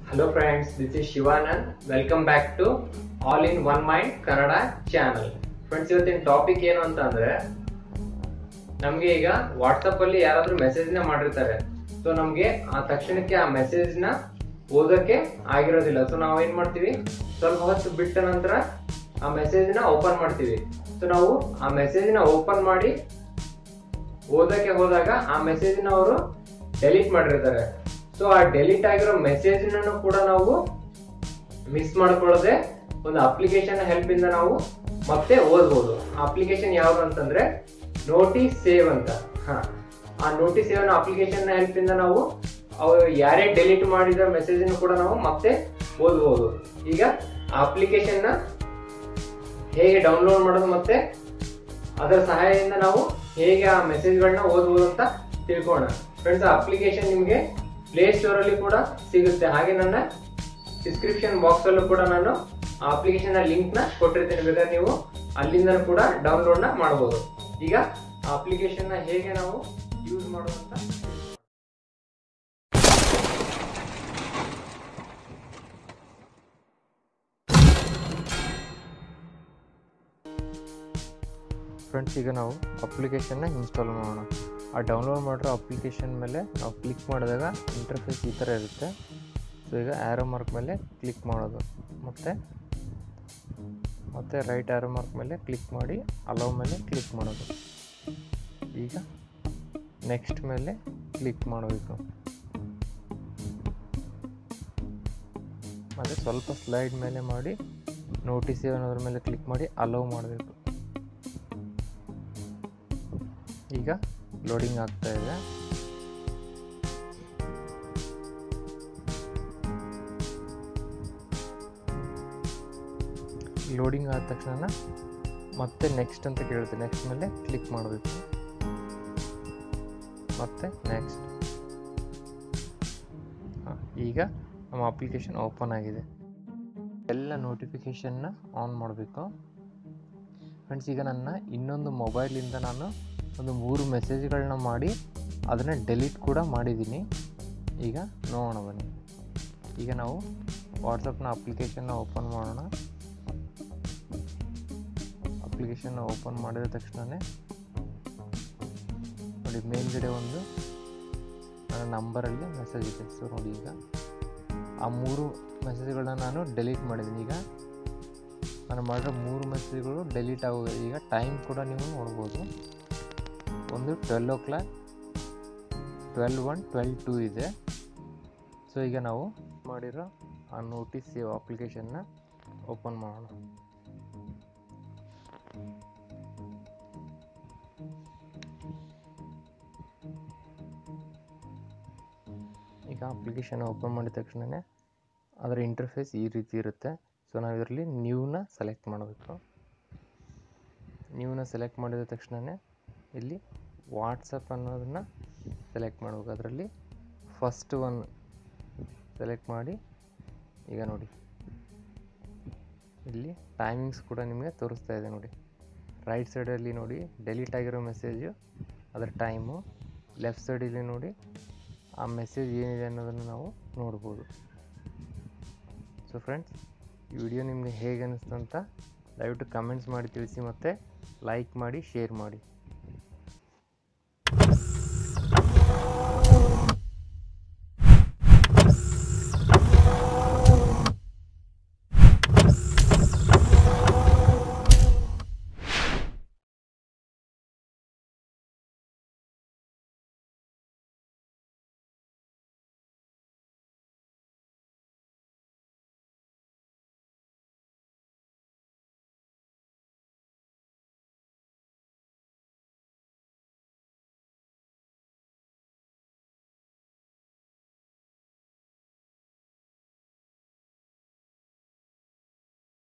Hello friends, this is Shivanand. Welcome back to All in One Mind Kannada channel friends ಇವತ್ತಿನ topic ಏನು ಅಂತ ಅಂದ್ರೆ ನಮ್ಗೆ ಈಗ ವಾಟ್ಸಪ್ ಅಲ್ಲಿ ಯಾರಾದ್ರೂ ಮೆಸೇಜ್ ನ ಮಾಡಿರ್ತಾರೆ ಸೊ ನಮ್ಗೆ ಆ ತಕ್ಷಣಕ್ಕೆ ಆ ಮೆಸೇಜ್ ನ ಓದಕ್ಕೆ ಆಗಿರೋದಿಲ್ಲ ಸೊ ನಾವು ಏನ್ ಮಾಡ್ತೀವಿ ಸ್ವಲ್ಪ ಹೊತ್ತು ಬಿಟ್ಟ ನಂತರ ಆ ಮೆಸೇಜ್ ನ ಓಪನ್ ಮಾಡ್ತೀವಿ ಸೊ ನಾವು ಆ ಮೆಸೇಜ್ ನ ಓಪನ್ ಮಾಡಿ ಓದಕ್ಕೆ ಹೋದಾಗ ಆ ಮೆಸೇಜ್ ನ ಅವರು ಡೆಲೀಟ್ ಮಾಡಿರ್ತಾರೆ ಸೊ ಆ ಡೆಲೀಟ್ ಆಗಿರೋ ಮೆಸೇಜ್ ಕೂಡ ನಾವು ಮಿಸ್ ಮಾಡ್ಕೊಳ್ಳದೆ ಒಂದು ಅಪ್ಲಿಕೇಶನ್ ಹೆಲ್ಪ್ ಇಂದ ನಾವು ಮತ್ತೆ ಓದ್ಬೋದು ಆ ಅಪ್ಲಿಕೇಶನ್ ಯಾವ್ದು ಅಂತಂದ್ರೆ ನೋಟಿಸ್ ಸೇವ್ ಅಂತ ಹಾ ಆ ನೋಟಿಸ್ ಸೇವ್ ಅನ್ನೋ ಅಪ್ಲಿಕೇಶನ್ ಹೆಲ್ಪ್ ಇಂದ ನಾವು ಅವ್ರು ಯಾರೇ ಡೆಲೀಟ್ ಮಾಡಿದ ಮೆಸೇಜ್ ಕೂಡ ನಾವು ಮತ್ತೆ ಓದ್ಬೋದು ಈಗ ಆ ಅಪ್ಲಿಕೇಶನ್ ನ ಹೇಗೆ ಡೌನ್ಲೋಡ್ ಮಾಡೋದು ಮತ್ತೆ ಅದರ ಸಹಾಯದಿಂದ ನಾವು ಹೇಗೆ ಆ ಮೆಸೇಜ್ಗಳನ್ನ ಓದ್ಬೋದು ಅಂತ ತಿಳ್ಕೋಣ ಫ್ರೆಂಡ್ಸ್ ಆ ಅಪ್ಲಿಕೇಶನ್ ನಿಮಗೆ ಪ್ಲೇ ಸ್ಟೋರ್ ಅಲ್ಲಿ ಕೂಡ ಸಿಗುತ್ತೆ ಹಾಗೆ ನನ್ನ ಡಿಸ್ಕ್ರಿಪ್ಷನ್ ಬಾಕ್ಸ್ ಅಲ್ಲೂ ಕೂಡ ನಾನು ಆ ಅಪ್ಲಿಕೇಶನ್ ಲಿಂಕ್ ನ ಕೊಟ್ಟಿರ್ತೀನಿ ಬೇಕಾದ್ರೆ ನೀವು ಅಲ್ಲಿಂದ ಕೂಡ ಡೌನ್ಲೋಡ್ ನ ಮಾಡಬಹುದು ಈಗ ಆ ಅಪ್ಲಿಕೇಶನ್ ನ ಹೇಗೆ ನಾವು ಯೂಸ್ ಮಾಡೋದು ಅಂತ ಫ್ರೆಂಡ್ಸ್ ಈಗ ನಾವು ಅಪ್ಲಿಕೇಶನ್ನ ಇನ್ಸ್ಟಾಲ್ ಮಾಡೋಣ ಆ ಡೌನ್ಲೋಡ್ ಮಾಡಿರೋ ಅಪ್ಲಿಕೇಶನ್ ಮೇಲೆ ನಾವು ಕ್ಲಿಕ್ ಮಾಡಿದಾಗ ಇಂಟರ್ಫೇಸ್ ಈ ಥರ ಇರುತ್ತೆ ಸೊ ಈಗ ಆ್ಯರೋ ಮಾರ್ಕ್ ಮೇಲೆ ಕ್ಲಿಕ್ ಮಾಡೋದು ಮತ್ತು ಮತ್ತು ರೈಟ್ ಆ್ಯರೋ ಮಾರ್ಕ್ ಮೇಲೆ ಕ್ಲಿಕ್ ಮಾಡಿ ಅಲೋ ಮೇಲೆ ಕ್ಲಿಕ್ ಮಾಡೋದು ಈಗ ನೆಕ್ಸ್ಟ್ ಮೇಲೆ ಕ್ಲಿಕ್ ಮಾಡಬೇಕು ಮತ್ತು ಸ್ವಲ್ಪ ಸ್ಲೈಡ್ ಮೇಲೆ ಮಾಡಿ ನೋಟಿಸ್ ಅನ್ನೋದ್ರ ಮೇಲೆ ಕ್ಲಿಕ್ ಮಾಡಿ ಅಲೋ ಮಾಡಬೇಕು ಈಗ ಲೋಡಿಂಗ್ ಆಗ್ತಾ ಇದೆ ಲೋಡಿಂಗ್ ಆದ ತಕ್ಷಣ ಮತ್ತೆ ನೆಕ್ಸ್ಟ್ ಅಂತ ಕೇಳುತ್ತೆ ನೆಕ್ಸ್ಟ್ ಮೇಲೆ ಕ್ಲಿಕ್ ಮಾಡಬೇಕು ಮತ್ತೆ ನೆಕ್ಸ್ಟ್ ಈಗ ನಮ್ಮ ಅಪ್ಲಿಕೇಶನ್ ಓಪನ್ ಆಗಿದೆ ಎಲ್ಲ ನೋಟಿಫಿಕೇಷನ್ನ ಆನ್ ಮಾಡಬೇಕು ಫ್ರೆಂಡ್ಸ್ ಈಗ ನನ್ನ ಇನ್ನೊಂದು ಮೊಬೈಲಿಂದ ನಾನು ಒಂದು ಮೂರು ಮೆಸೇಜ್ಗಳನ್ನ ಮಾಡಿ ಅದನ್ನು ಡೆಲೀಟ್ ಕೂಡ ಮಾಡಿದ್ದೀನಿ ಈಗ ನೋಡೋಣ ಬನ್ನಿ ಈಗ ನಾವು ವಾಟ್ಸಪ್ನ ಅಪ್ಲಿಕೇಶನ್ನ ಓಪನ್ ಮಾಡೋಣ ಅಪ್ಲಿಕೇಶನ್ನ ಓಪನ್ ಮಾಡಿದ ತಕ್ಷಣವೇ ನೋಡಿ ಮೇಲ್ಗಡೆ ಒಂದು ನನ್ನ ನಂಬರಲ್ಲಿ ಮೆಸೇಜ್ ಇದೆ ಸೊ ನೋಡಿ ಈಗ ಆ ಮೂರು ಮೆಸೇಜ್ಗಳನ್ನ ನಾನು ಡೆಲೀಟ್ ಮಾಡಿದ್ದೀನಿ ಈಗ ನಾನು ಮಾಡಿರೋ ಮೂರು ಮೆಸೇಜ್ಗಳು ಡೆಲೀಟ್ ಆಗೋದು ಈಗ ಟೈಮ್ ಕೂಡ ನೀವು ನೋಡ್ಬೋದು ಒಂದು twelve o'clock twelve one twelve two ಇದೆ ಸೊ ಈಗ ನಾವು ಮಾಡಿರೋ ಆ ನೋಟಿಸ್ ಸೇವ್ ಅಪ್ಲಿಕೇಶನ್ನ ಓಪನ್ ಮಾಡೋಣ ಈಗ ಅಪ್ಲಿಕೇಶನ್ ಓಪನ್ ಮಾಡಿದ ತಕ್ಷಣವೇ ಅದರ ಇಂಟರ್ಫೇಸ್ ಈ ರೀತಿ ಇರುತ್ತೆ ಸೊ ನಾವು ಇದರಲ್ಲಿ ನ್ಯೂನ ಸೆಲೆಕ್ಟ್ ಮಾಡಬೇಕು ನ್ಯೂನ ಸೆಲೆಕ್ಟ್ ಮಾಡಿದ ತಕ್ಷಣವೇ ಇಲ್ಲಿ ವಾಟ್ಸಪ್ ಅನ್ನೋದನ್ನು ಸೆಲೆಕ್ಟ್ ಮಾಡಬೇಕು ಅದರಲ್ಲಿ ಫಸ್ಟ್ ಒನ್ ಸೆಲೆಕ್ಟ್ ಮಾಡಿ ಈಗ ನೋಡಿ ಇಲ್ಲಿ ಟೈಮಿಂಗ್ಸ್ ಕೂಡ ನಿಮಗೆ ತೋರಿಸ್ತಾ ಇದೆ ನೋಡಿ ರೈಟ್ ಸೈಡಲ್ಲಿ ನೋಡಿ ಡೆಲೀಟ್ ಆಗಿರೋ ಮೆಸೇಜು ಅದರ ಟೈಮು ಲೆಫ್ಟ್ ಸೈಡಲ್ಲಿ ನೋಡಿ ಆ ಮೆಸೇಜ್ ಏನಿದೆ ಅನ್ನೋದನ್ನು ನಾವು ನೋಡ್ಬೋದು ಸೊ ಫ್ರೆಂಡ್ಸ್ ಈ ವಿಡಿಯೋ ನಿಮಗೆ ಹೇಗೆ ಅನ್ನಿಸ್ತು ಅಂತ ದಯವಿಟ್ಟು ಕಮೆಂಟ್ಸ್ ಮಾಡಿ ತಿಳಿಸಿ ಮತ್ತು ಲೈಕ್ ಮಾಡಿ ಶೇರ್ ಮಾಡಿ